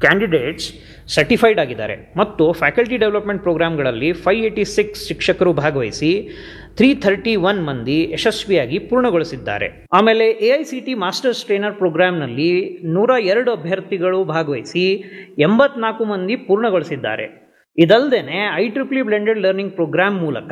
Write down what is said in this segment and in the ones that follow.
candidates certified ಆಗಿದ್ದಾರೆ ಮತ್ತು faculty development ಪ್ರೋಗ್ರಾಮ್ಗಳಲ್ಲಿ ಫೈವ್ ಏಯ್ಟಿ ಸಿಕ್ಸ್ ಶಿಕ್ಷಕರು ಭಾಗವಹಿಸಿ ತ್ರೀ ಥರ್ಟಿ ಒನ್ ಮಂದಿ ಯಶಸ್ವಿಯಾಗಿ ಪೂರ್ಣಗೊಳಿಸಿದ್ದಾರೆ ಆಮೇಲೆ A I C T masters trainer ಪ್ರೋಗ್ರಾಮ್ನಲ್ಲಿ ನೂರ ಎರಡು ಅಭ್ಯರ್ಥಿಗಳು ಭಾಗವಹಿಸಿ ಎಂಬತ್ನಾಲ್ಕು ಮಂದಿ ಪೂರ್ಣಗೊಳಿಸಿದ್ದಾರೆ ಇದಲ್ಲದೆ I triple blended learning program ಮೂಲಕ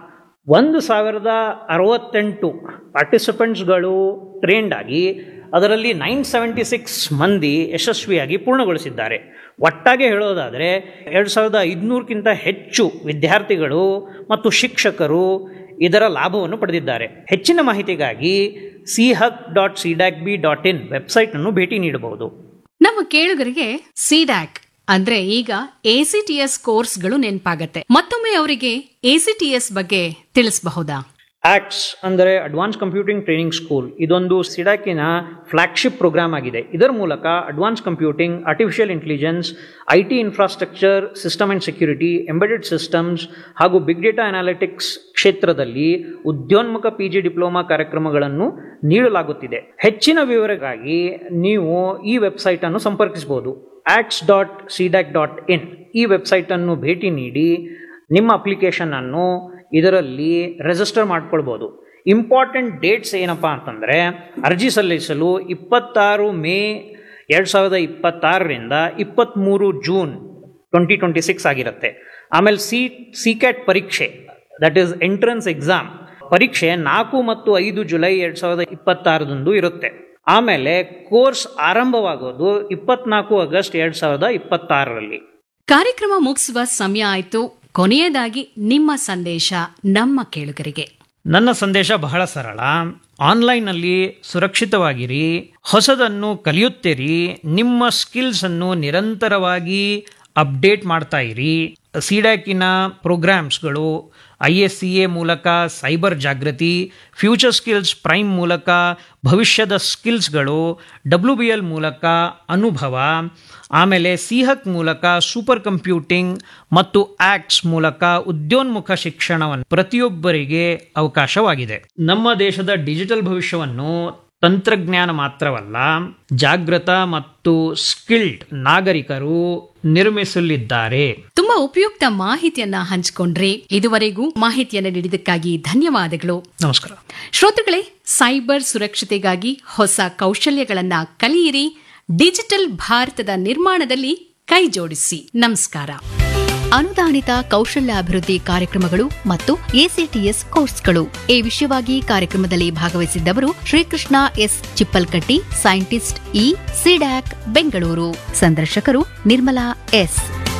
ಒಂದು ಸಾವಿರದ ಅರವತ್ತೆಂಟು ಪಾರ್ಟಿಸಿಪೆಂಟ್ಸ್ಗಳು ಟ್ರೇನ್ಡ್ ಆಗಿ ಅದರಲ್ಲಿ ನೈನ್ ಸೆವೆಂಟಿ ಸಿಕ್ಸ್ ಮಂದಿ ಯಶಸ್ವಿಯಾಗಿ ಪೂರ್ಣಗೊಳಿಸಿದ್ದಾರೆ ಒಟ್ಟಾಗೆ ಹೇಳೋದಾದರೆ ಎರಡು ಸಾವಿರದ ಐದುನೂರಕ್ಕಿಂತ ಹೆಚ್ಚು ವಿದ್ಯಾರ್ಥಿಗಳು ಮತ್ತು ಶಿಕ್ಷಕರು ಇದರ ಲಾಭವನ್ನು ಪಡೆದಿದ್ದಾರೆ ಹೆಚ್ಚಿನ ಮಾಹಿತಿಗಾಗಿ C hack dot CDAC B dot in ವೆಬ್ಸೈಟನ್ನು ಭೇಟಿ ನೀಡಬಹುದು ನಮ್ಮ ಕೇಳುಗರಿಗೆ ಸಿಡ್ಯಾಕ್ ಅಂದ್ರೆ ಈಗ ಎಸಿಟಿಎಸ್ ಕೋರ್ಸ್ಗಳು ನೆನಪಾಗತ್ತೆ ಮತ್ತೊಮ್ಮೆ ಅವರಿಗೆ ಎಸಿಟಿಎಸ್ ಬಗ್ಗೆ ತಿಳಿಸಬಹುದಾ ಆಕ್ಟ್ಸ್ ಅಂದರೆ ಅಡ್ವಾನ್ಸ್ ಕಂಪ್ಯೂಟಿಂಗ್ ಟ್ರೈನಿಂಗ್ ಸ್ಕೂಲ್ ಇದೊಂದು ಸಿಡಾಕಿನ ಫ್ಲಾಗ್ಶಿಪ್ ಪ್ರೋಗ್ರಾಮ್ ಆಗಿದೆ ಇದರ ಮೂಲಕ advance computing artificial intelligence I T infrastructure system and security embedded systems ಹಾಗೂ ಬಿಗ್ ಡೇಟಾ ಅನಾಲಿಟಿಕ್ಸ್ ಕ್ಷೇತ್ರದಲ್ಲಿ ಉದ್ಯೋನ್ಮುಖ ಪಿ ಜಿ ಡಿಪ್ಲೊಮಾ ಕಾರ್ಯಕ್ರಮಗಳನ್ನು ನೀಡಲಾಗುತ್ತಿದೆ ಹೆಚ್ಚಿನ ವಿವರಕ್ಕಾಗಿ ನೀವು ಈ ವೆಬ್ಸೈಟನ್ನು ಸಂಪರ್ಕಿಸಬಹುದು ACTS dot CDAC dot in ಈ ವೆಬ್ಸೈಟನ್ನು ಭೇಟಿ ನೀಡಿ ನಿಮ್ಮ ಅಪ್ಲಿಕೇಶನನ್ನು ಇದರಲ್ಲಿ ರಿಜಿಸ್ಟರ್ ಮಾಡ್ಕೊಳ್ಬೋದು ಇಂಪಾರ್ಟೆಂಟ್ ಡೇಟ್ಸ್ ಏನಪ್ಪ ಅಂತಂದರೆ ಅರ್ಜಿ ಸಲ್ಲಿಸಲು ಇಪ್ಪತ್ತಾರು ಮೇ ಎರಡು ಸಾವಿರದ ಇಪ್ಪತ್ತಾರರಿಂದ ಇಪ್ಪತ್ತ್ಮೂರು ಜೂನ್ ಟ್ವೆಂಟಿ ಟ್ವೆಂಟಿ ಸಿಕ್ಸ್ ಆಗಿರುತ್ತೆ ಆಮೇಲೆ ಸಿ ಸಿ ಕ್ಯಾಟ್ ಪರೀಕ್ಷೆ ದಟ್ ಈಸ್ ಎಂಟ್ರೆನ್ಸ್ ಎಕ್ಸಾಮ್ ಪರೀಕ್ಷೆ ನಾಲ್ಕು ಮತ್ತು ಐದು ಜುಲೈ ಎರಡು ಸಾವಿರದ ಇಪ್ಪತ್ತಾರದಂದು ಇರುತ್ತೆ ಆಮೇಲೆ ಕೋರ್ಸ್ ಆರಂಭವಾಗೋದು ಇಪ್ಪತ್ನಾಲ್ಕು ಆಗಸ್ಟ್ ಎರಡು ಸಾವಿರದ ಇಪ್ಪತ್ತಾರರಲ್ಲಿ ಕಾರ್ಯಕ್ರಮ ಮುಗಿಸುವ ಸಮಯ ಆಯ್ತು ಕೊನೆಯದಾಗಿ ನಿಮ್ಮ ಸಂದೇಶ ನಮ್ಮ ಕೇಳುಗರಿಗೆ ನನ್ನ ಸಂದೇಶ ಬಹಳ ಸರಳ ಆನ್ಲೈನ್ನಲ್ಲಿ ಸುರಕ್ಷಿತವಾಗಿರಿ ಹೊಸದನ್ನು ಕಲಿಯುತ್ತೀರಿ ನಿಮ್ಮ ಸ್ಕಿಲ್ಸನ್ನು ನಿರಂತರವಾಗಿ ಅಪ್ಡೇಟ್ ಮಾಡ್ತಾ ಇರಿ ಸಿಡ್ಯಾಕಿನ ಪ್ರೋಗ್ರಾಮ್ಸ್ಗಳು ಐ ಎಸ್ ಸಿ ಎ ಮೂಲಕ ಸೈಬರ್ ಜಾಗೃತಿ ಫ್ಯೂಚರ್ ಸ್ಕಿಲ್ಸ್ ಪ್ರೈಮ್ ಮೂಲಕ ಭವಿಷ್ಯದ ಸ್ಕಿಲ್ಸ್ಗಳು ಡಬ್ಲ್ಯೂ ಬಿ ಎಲ್ ಮೂಲಕ ಅನುಭವ ಆಮೇಲೆ ಸಿಹಕ್ ಮೂಲಕ ಸೂಪರ್ ಕಂಪ್ಯೂಟಿಂಗ್ ಮತ್ತು ಆಕ್ಟ್ಸ್ ಮೂಲಕ ಉದ್ಯೋನ್ಮುಖ ಶಿಕ್ಷಣವನ್ನು ಪ್ರತಿಯೊಬ್ಬರಿಗೆ ಅವಕಾಶವಾಗಿದೆ ನಮ್ಮ ದೇಶದ ಡಿಜಿಟಲ್ ಭವಿಷ್ಯವನ್ನು ತಂತ್ರಜ್ಞಾನ ಮಾತ್ರವಲ್ಲ ಜಾಗೃತ ಮತ್ತು ಸ್ಕಿಲ್ಡ್ ನಾಗರಿಕರು ನಿರ್ಮಿಸಲಿದ್ದಾರೆ ತುಂಬಾ ಉಪಯುಕ್ತ ಮಾಹಿತಿಯನ್ನ ಹಂಚಿಕೊಂಡ್ರಿ ಇದುವರೆಗೂ ಮಾಹಿತಿಯನ್ನ ನೀಡಿದ್ದಕ್ಕಾಗಿ ಧನ್ಯವಾದಗಳು ನಮಸ್ಕಾರ ಶ್ರೋತೃಗಳೇ ಸೈಬರ್ ಸುರಕ್ಷತೆಗಾಗಿ ಹೊಸ ಕೌಶಲ್ಯಗಳನ್ನ ಕಲಿಯಿರಿ ಡಿಜಿಟಲ್ ಭಾರತದ ನಿರ್ಮಾಣದಲ್ಲಿ ಕೈ ಜೋಡಿಸಿ ನಮಸ್ಕಾರ ಅನುದಾನಿತ ಕೌಶಲ್ಯಾಭಿವೃದ್ಧಿ ಕಾರ್ಯಕ್ರಮಗಳು ಮತ್ತು ಎಸಿಟಿಎಸ್ ಕೋರ್ಸ್ಗಳು ಈ ವಿಷಯವಾಗಿ ಕಾರ್ಯಕ್ರಮದಲ್ಲಿ ಭಾಗವಹಿಸಿದ್ದವರು Srikrishna S Chippalkatti scientist E CDAC Bengaluru ಸಂದರ್ಶಕರು ನಿರ್ಮಲಾ ಎಸ್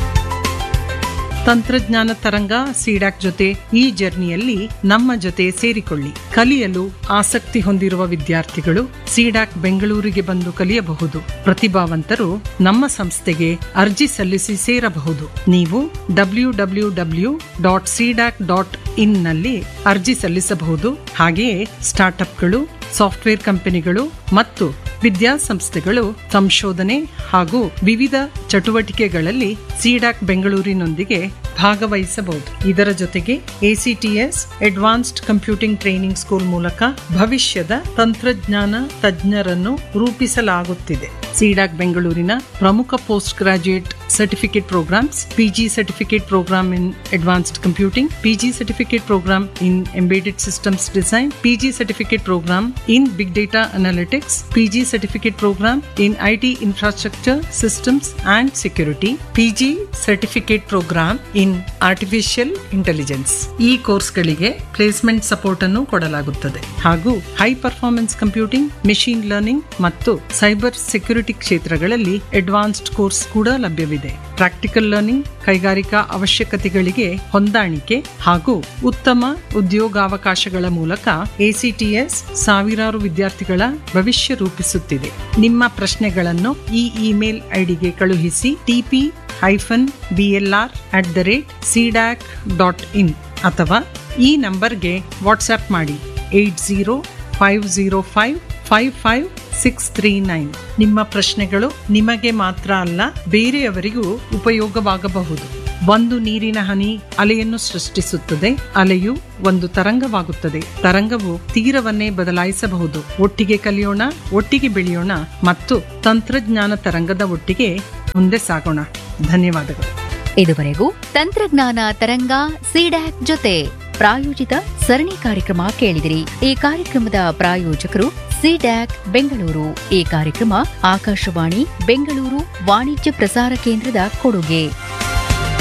ತಂತ್ರಜ್ಞಾನ ತರಂಗ ಸಿಡಾಕ್ ಜೊತೆ ಈ ಜರ್ನಿಯಲ್ಲಿ ನಮ್ಮ ಜೊತೆ ಸೇರಿಕೊಳ್ಳಿ ಕಲಿಯಲು ಆಸಕ್ತಿ ಹೊಂದಿರುವ ವಿದ್ಯಾರ್ಥಿಗಳು ಸಿಡಾಕ್ ಬೆಂಗಳೂರಿಗೆ ಬಂದು ಕಲಿಯಬಹುದು ಪ್ರತಿಭಾವಂತರು ನಮ್ಮ ಸಂಸ್ಥೆಗೆ ಅರ್ಜಿ ಸಲ್ಲಿಸಿ ಸೇರಬಹುದು ನೀವು W W W dot CDAC dot in ನಲ್ಲಿ ಅರ್ಜಿ ಸಲ್ಲಿಸಬಹುದು ಹಾಗೆಯೇ ಸ್ಟಾರ್ಟ್ಅಪ್ಗಳು ಸಾಫ್ಟ್ವೇರ್ ಕಂಪನಿಗಳು ಮತ್ತು ವಿದ್ಯಾಸಂಸ್ಥೆಗಳು ಸಂಶೋಧನೆ ಹಾಗೂ ವಿವಿಧ ಚಟುವಟಿಕೆಗಳಲ್ಲಿ ಸಿಡಾಕ್ ಬೆಂಗಳೂರಿನೊಂದಿಗೆ ಭಾಗವಹಿಸಬಹುದು ಇದರ ಜೊತೆಗೆ ACTS advanced computing training school ಮೂಲಕ ಭವಿಷ್ಯದ ತಂತ್ರಜ್ಞಾನ ತಜ್ಞರನ್ನು ರೂಪಿಸಲಾಗುತ್ತಿದೆ ಸಿಡಾಕ್ ಬೆಂಗಳೂರಿನ ಪ್ರಮುಖ post graduate certificate programs PG certificate program in advanced computing PG certificate program in embedded systems design PG certificate program in big data analytics PG certificate program in IT infrastructure systems and security PG certificate program in artificial intelligence ಈ ಕೋರ್ಸ್ಗಳಿಗೆ placement support ಅನ್ನು ಕೊಡಲಾಗುತ್ತದೆ ಹಾಗೂ high performance computing machine learning ಮತ್ತು cyber security ಕ್ಷೇತ್ರಗಳಲ್ಲಿ advanced course ಕೂಡ ಲಭ್ಯವಿದೆ practical learning ಕೈಗಾರಿಕಾ ಅವಶ್ಯಕತೆಗಳಿಗೆ ಹೊಂದಾಣಿಕೆ ಹಾಗೂ ಉತ್ತಮ ಉದ್ಯೋಗಾವಕಾಶಗಳ ಮೂಲಕ ಎಸಿಟಿಎಸ್ ಸಾವಿರಾರು ವಿದ್ಯಾರ್ಥಿಗಳ ಭವಿಷ್ಯ ರೂಪಿಸುತ್ತಿದೆ ನಿಮ್ಮ ಪ್ರಶ್ನೆಗಳನ್ನು ಈ ಇಮೇಲ್ ಐಡಿಗೆ ಕಳುಹಿಸಿ TP hyphen BLR at the rate CDAC dot in ಅಥವಾ ಈ ನಂಬರ್ಗೆ ವಾಟ್ಸ್ಆಪ್ ಮಾಡಿ eight zero five zero five five five six three nine ನಿಮ್ಮ ಪ್ರಶ್ನೆಗಳು ನಿಮಗೆ ಮಾತ್ರ ಅಲ್ಲ ಬೇರೆಯವರಿಗೂ ಉಪಯೋಗವಾಗಬಹುದು ಒಂದು ನೀರಿನ ಹನಿ ಅಲೆಯನ್ನು ಸೃಷ್ಟಿಸುತ್ತದೆ ಅಲೆಯು ಒಂದು ತರಂಗವಾಗುತ್ತದೆ ತರಂಗವು ತೀರವನ್ನೇ ಬದಲಾಯಿಸಬಹುದು ಒಟ್ಟಿಗೆ ಕಲಿಯೋಣ ಒಟ್ಟಿಗೆ ಬೆಳೆಯೋಣ ಮತ್ತು ತಂತ್ರಜ್ಞಾನ ತರಂಗದ ಒಟ್ಟಿಗೆ ಮುಂದೆ ಸಾಗೋಣ ಧನ್ಯವಾದಗಳು ಇದುವರೆಗೂ ತಂತ್ರಜ್ಞಾನ ತರಂಗ ಸಿಡ್ಯಾಕ್ ಜೊತೆ ಪ್ರಾಯೋಜಿತ ಸರಣಿ ಕಾರ್ಯಕ್ರಮ ಕೇಳಿದಿರಿ ಈ ಕಾರ್ಯಕ್ರಮದ ಪ್ರಾಯೋಜಕರು ಸಿಡ್ಯಾಕ್ ಬೆಂಗಳೂರು ಈ ಕಾರ್ಯಕ್ರಮ ಆಕಾಶವಾಣಿ ಬೆಂಗಳೂರು ವಾಣಿಜ್ಯ ಪ್ರಸಾರ ಕೇಂದ್ರದ ಕೊಡುಗೆ